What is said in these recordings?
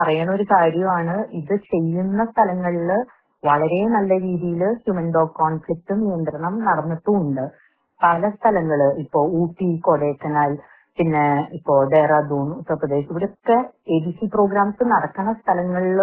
പറയണ ഒരു കാര്യമാണ് ഇത് ചെയ്യുന്ന സ്ഥലങ്ങളിൽ വളരെ നല്ല രീതിയിൽ ഹ്യൂമൻ ഡോഗ് കോൺഫ്ലിക്റ്റ് നിയന്ത്രണം നടന്നിട്ടുമുണ്ട് പല സ്ഥലങ്ങള് ഇപ്പോ ഊട്ടി കൊടൈക്കനാൽ പിന്നെ ഇപ്പോ ഡെഹ്റാഡൂൺ ഉത്തർപ്രദേശ് ഇവിടെയൊക്കെ എ ബി സി പ്രോഗ്രാംസ് നടക്കുന്ന സ്ഥലങ്ങളിൽ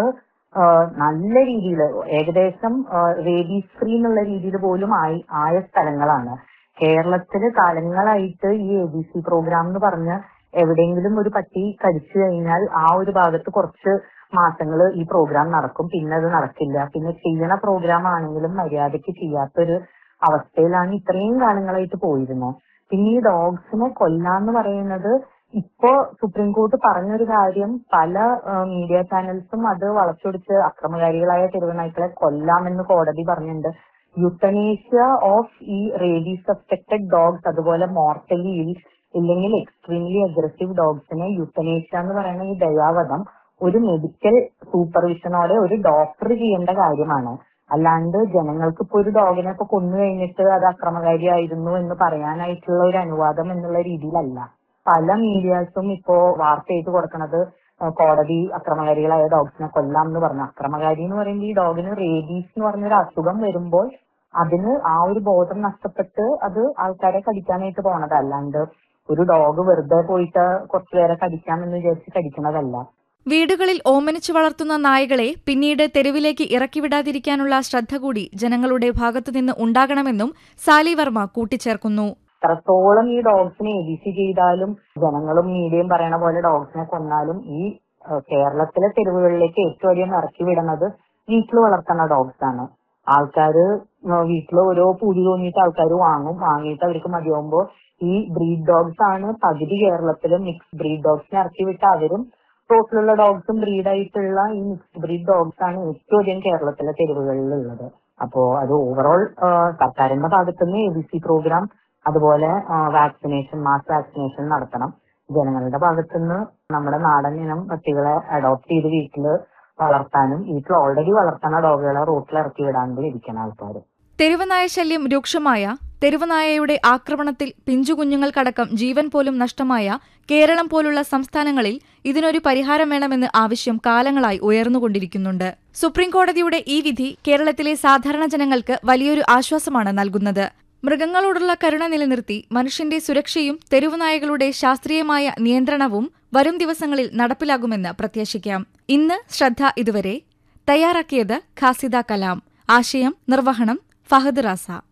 നല്ല രീതിയിൽ ഏകദേശം റേബീസ് ഫ്രീ എന്നുള്ള രീതിയിൽ പോലും ആയി ആയ സ്ഥലങ്ങളാണ് കേരളത്തില് കാലങ്ങളായിട്ട് ഈ എ ബി സി പ്രോഗ്രാം എന്ന് പറഞ്ഞ് എവിടെയെങ്കിലും ഒരു പട്ടി കടിച്ചു കഴിഞ്ഞാൽ ആ ഒരു ഭാഗത്ത് കുറച്ച് മാസങ്ങൾ ഈ പ്രോഗ്രാം നടക്കും പിന്നെ അത് നടക്കില്ല പിന്നെ ചെയ്യണ പ്രോഗ്രാം ആണെങ്കിലും മര്യാദയ്ക്ക് ചെയ്യാത്തൊരു അവസ്ഥയിലാണ് ഇത്രയും കാലങ്ങളായിട്ട് പോയിരുന്നത് പിന്നെ ഈ ഡോഗ്സിനെ കൊല്ലാന്ന് പറയുന്നത് ഇപ്പോ സുപ്രീം കോർട്ട് പറഞ്ഞൊരു കാര്യം പല മീഡിയ ചാനൽസും അത് വളച്ചൊടിച്ച് അക്രമകാരികളായ തെരുവുനായ്ക്കളെ കൊല്ലാമെന്ന് കോടതി പറഞ്ഞിട്ടുണ്ട് യുട്ടനേഷ്യ ഓഫ് ഈ റേഡീസ് സസ്പെക്ടഡ് ഡോഗ്സ് അതുപോലെ മോർട്ടലി ഇല്ലെങ്കിൽ എക്സ്ട്രീംലി അഗ്രസീവ് ഡോഗ്സിനെ യുട്ടനേഷ്യ എന്ന് പറയുന്ന ഈ ദയാവധം ഒരു മെഡിക്കൽ സൂപ്പർവിഷനോടെ ഒരു ഡോക്ടർ ചെയ്യേണ്ട കാര്യമാണ് അല്ലാണ്ട് ജനങ്ങൾക്ക് ഇപ്പൊ ഒരു ഡോഗിനെ ഇപ്പൊ കൊന്നു കഴിഞ്ഞിട്ട് അത് അക്രമകാരിയായിരുന്നു എന്ന് പറയാനായിട്ടുള്ള ഒരു അനുവാദം എന്നുള്ള രീതിയിലല്ല പല മീഡിയാസും ഇപ്പോ വാർത്ത ചെയ്ത് കൊടുക്കണത് കോടതി അക്രമകാരികളായ ഡോഗ്സിനെ കൊല്ലാം എന്ന് പറഞ്ഞു അക്രമകാരി എന്ന് പറയുമ്പോൾ ഈ ഡോഗിന് റേബീസ് എന്ന് പറഞ്ഞൊരു അസുഖം വരുമ്പോൾ അതിന് ആ ഒരു ബോധം നഷ്ടപ്പെട്ട് അത് ആൾക്കാരെ കടിക്കാനായിട്ട് പോണത് അല്ലാണ്ട് ഒരു ഡോഗ് വെറുതെ പോയിട്ട് കുറച്ചുപേരെ കടിക്കാമെന്ന് വിചാരിച്ച് കടിക്കണതല്ല വീടുകളിൽ ഓമനിച്ചു വളർത്തുന്ന നായകളെ പിന്നീട് തെരുവിലേക്ക് ഇറക്കിവിടാതിരിക്കാനുള്ള ശ്രദ്ധ കൂടി ജനങ്ങളുടെ ഭാഗത്തുനിന്ന് ഉണ്ടാകണമെന്നും സാലി വർമ്മ കൂട്ടിച്ചേർക്കുന്നു എത്രത്തോളം ഈ ഡോഗ്സിനെ എ ബി സി ചെയ്താലും ജനങ്ങളും മീഡിയയും പറയണ പോലെ ഡോഗ്സിനെ കൊന്നാലും ഈ കേരളത്തിലെ തെരുവുകളിലേക്ക് ഏറ്റവും അധികം ഇറക്കി വിടുന്നത് വീട്ടിൽ വളർത്തുന്ന ഡോഗ്സ് ആണ് ആൾക്കാര് വീട്ടിൽ ഓരോ പൂതി തോന്നിയിട്ട് ആൾക്കാർ വാങ്ങും വാങ്ങിയിട്ട് അവർക്ക് മതിയാവുമ്പോ ഈ ബ്രീഡ് ഡോഗ്സ് ആണ് പകുതി കേരളത്തിലും മിക്സ് ബ്രീഡ് ഡോഗ്സിനെ ഇറക്കി വിട്ട് അവരും റോട്ടിലുള്ള ഡോഗ്സും ബ്രീഡായിട്ടുള്ള ഈ മിക്സ്ഡ് ബ്രീഡ് ഡോഗ്സ് ആണ് ഏറ്റവും അധികം കേരളത്തിലെ തെരുവുകളിൽ ഉള്ളത് അപ്പോ അത് ഓവറോൾ സർക്കാരിന്റെ ഭാഗത്തുനിന്ന് എ ബി സി പ്രോഗ്രാം അതുപോലെ വാക്സിനേഷൻ മാസ് വാക്സിനേഷൻ നടത്തണം ജനങ്ങളുടെ ഭാഗത്തുനിന്ന് നമ്മുടെ നാടൻ ഇനം പട്ടികളെ അഡോപ്റ്റ് ചെയ്ത് വീട്ടില് വളർത്താനും വീട്ടിൽ ഓൾറെഡി വളർത്തുന്ന ഡോഗുകളെ റോട്ടിൽ ഇറക്കി വിടാണ്ട് ഇരിക്കണം ആൾക്കാർ തെരുവനായ ശല്യം രൂക്ഷമായ തെരുവനായയുടെ ആക്രമണത്തിൽ പിഞ്ചുകുഞ്ഞുങ്ങൾക്കടക്കം ജീവൻ പോലും നഷ്ടമായ കേരളം പോലുള്ള സംസ്ഥാനങ്ങളിൽ ഇതിനൊരു പരിഹാരം വേണമെന്ന് ആവശ്യം കാലങ്ങളായി ഉയർന്നുകൊണ്ടിരിക്കുന്നുണ്ട് സുപ്രീംകോടതിയുടെ ഈ വിധി കേരളത്തിലെ സാധാരണ ജനങ്ങൾക്ക് വലിയൊരു ആശ്വാസമാണ് നൽകുന്നത് മൃഗങ്ങളോടുള്ള കരുണ നിലനിർത്തി മനുഷ്യന്റെ സുരക്ഷയും തെരുവുനായകളുടെ ശാസ്ത്രീയമായ നിയന്ത്രണവും വരും ദിവസങ്ങളിൽ നടപ്പിലാകുമെന്ന് പ്രത്യാശിക്കാം ഇന്ന് ശ്രദ്ധ ഇതുവരെ തയ്യാറാക്കിയത് ഖാസിദ കലാം ആശയം നിർവഹണം ഫഹദ് റാസ